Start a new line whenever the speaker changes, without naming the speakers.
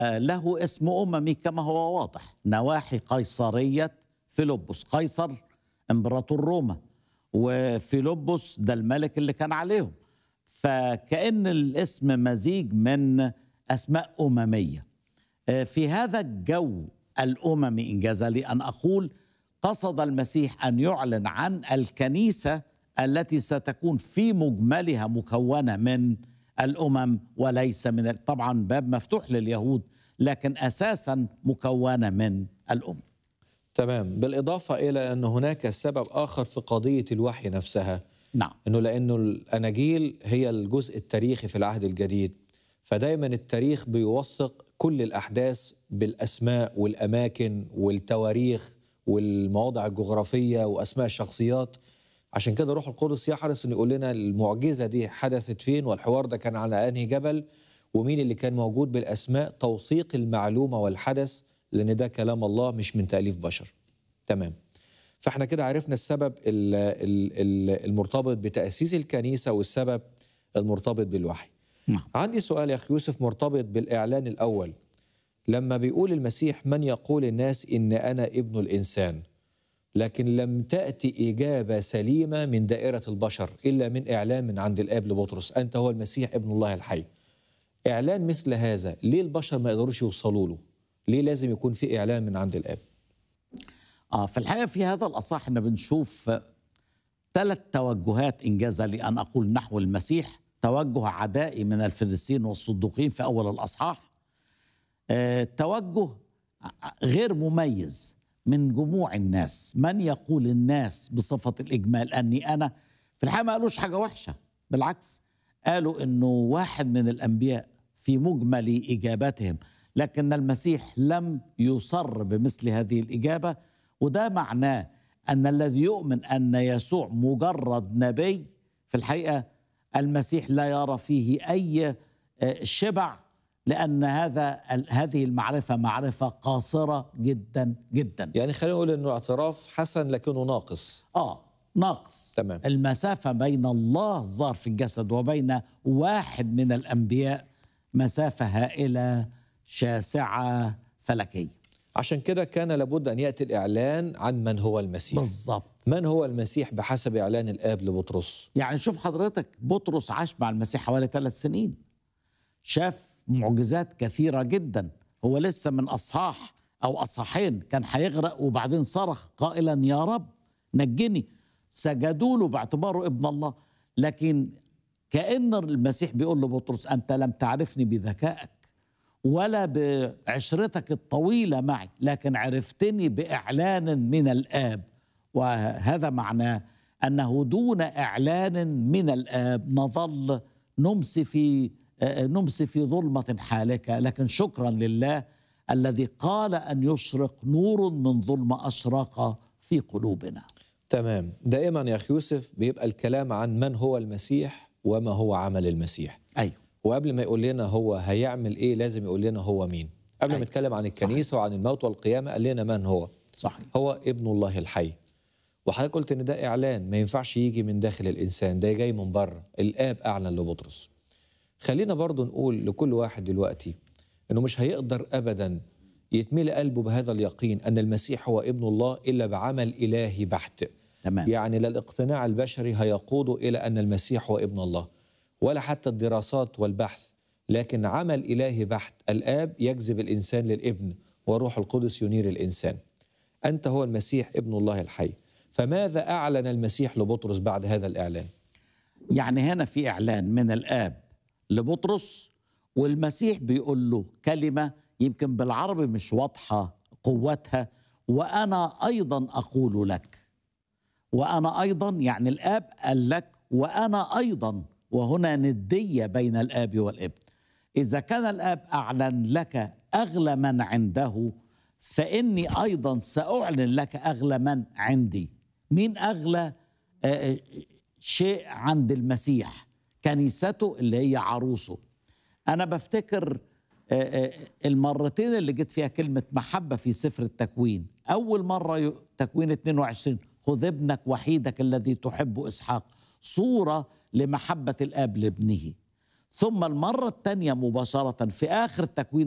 له اسم أممي كما هو واضح نواحي قيصرية فيلبس قيصر امبراطور روما وفيلبس ده الملك اللي كان عليهم فكأن الاسم مزيج من أسماء أممية في هذا الجو الأممي إنجاز لي أن أقول قصد المسيح أن يعلن عن الكنيسة التي ستكون في مجملها مكونة من الأمم وليس من طبعا باب مفتوح لليهود لكن أساسا مكونة من الأمم
تمام بالإضافة إلى أن هناك سبب آخر في قضية الوحي نفسها
نعم
أنه لأنه الأناجيل هي الجزء التاريخي في العهد الجديد فدايما التاريخ بيوثق كل الأحداث بالأسماء والأماكن والتواريخ والمواضع الجغرافية وأسماء الشخصيات عشان كده روح القدس يحرص أن يقول لنا المعجزة دي حدثت فين والحوار ده كان على أنهي جبل ومين اللي كان موجود بالأسماء توثيق المعلومة والحدث لأن ده كلام الله مش من تأليف بشر تمام فاحنا كده عرفنا السبب ال ال المرتبط بتأسيس الكنيسة والسبب المرتبط بالوحي
نعم.
عندي سؤال يا أخي يوسف مرتبط بالإعلان الأول لما بيقول المسيح من يقول الناس إن أنا ابن الإنسان لكن لم تأتي إجابة سليمة من دائرة البشر إلا من إعلان من عند الآب لبطرس أنت هو المسيح ابن الله الحي إعلان مثل هذا ليه البشر ما يقدروش يوصلوا له ليه لازم يكون في إعلان من عند الآب
آه في الحقيقة في هذا الأصح احنا بنشوف ثلاث توجهات إنجازا لأن أقول نحو المسيح توجه عدائي من الفريسيين والصدوقين في أول الأصحاح آه توجه غير مميز من جموع الناس من يقول الناس بصفة الإجمال أني أنا في الحقيقة ما قالوش حاجة وحشة بالعكس قالوا أنه واحد من الأنبياء في مجمل إجاباتهم لكن المسيح لم يصر بمثل هذه الإجابة وده معناه أن الذي يؤمن أن يسوع مجرد نبي في الحقيقة المسيح لا يرى فيه أي شبع لأن هذا هذه المعرفة معرفة قاصرة جدا جدا
يعني خلينا نقول أنه اعتراف حسن لكنه ناقص
آه ناقص
تمام.
المسافة بين الله الظاهر في الجسد وبين واحد من الأنبياء مسافة هائلة شاسعة فلكية
عشان كده كان لابد أن يأتي الإعلان عن من هو المسيح
بالظبط
من هو المسيح بحسب إعلان الآب لبطرس
يعني شوف حضرتك بطرس عاش مع المسيح حوالي ثلاث سنين شاف معجزات كثيرة جدا هو لسه من أصحاح أو أصحاحين كان هيغرق وبعدين صرخ قائلا يا رب نجني سجدوا له باعتباره ابن الله لكن كأن المسيح بيقول لبطرس أنت لم تعرفني بذكائك ولا بعشرتك الطويلة معي لكن عرفتني بإعلان من الآب وهذا معناه أنه دون إعلان من الآب نظل نمسي في نمسي في ظلمة حالكة لكن شكرا لله الذي قال أن يشرق نور من ظلمة أشرق في قلوبنا
تمام دائما يا أخي يوسف بيبقى الكلام عن من هو المسيح وما هو عمل المسيح
أيوه
وقبل ما يقول لنا هو هيعمل ايه لازم يقول لنا هو مين قبل ما
أيوة.
يتكلم عن الكنيسه صحيح. وعن الموت والقيامه قال لنا من هو
صحيح
هو ابن الله الحي وحضرتك قلت ان ده اعلان ما ينفعش يجي من داخل الانسان ده جاي من بره الاب اعلن لبطرس خلينا برضو نقول لكل واحد دلوقتي انه مش هيقدر ابدا يتملي قلبه بهذا اليقين ان المسيح هو ابن الله الا بعمل الهي بحت
تمام
يعني لا الاقتناع البشري هيقوده الى ان المسيح هو ابن الله ولا حتى الدراسات والبحث لكن عمل إلهي بحت الآب يجذب الإنسان للابن وروح القدس ينير الإنسان أنت هو المسيح ابن الله الحي فماذا أعلن المسيح لبطرس بعد هذا الإعلان
يعني هنا في إعلان من الآب لبطرس والمسيح بيقول له كلمة يمكن بالعربي مش واضحة قوتها وأنا أيضا أقول لك وأنا أيضا يعني الآب قال لك وأنا أيضا وهنا ندية بين الآب والابن إذا كان الآب أعلن لك أغلى من عنده فإني أيضا سأعلن لك أغلى من عندي مين أغلى شيء عند المسيح كنيسته اللي هي عروسه أنا بفتكر المرتين اللي جت فيها كلمة محبة في سفر التكوين أول مرة تكوين 22 خذ ابنك وحيدك الذي تحب إسحاق صورة لمحبة الآب لابنه ثم المرة الثانية مباشرة في آخر تكوين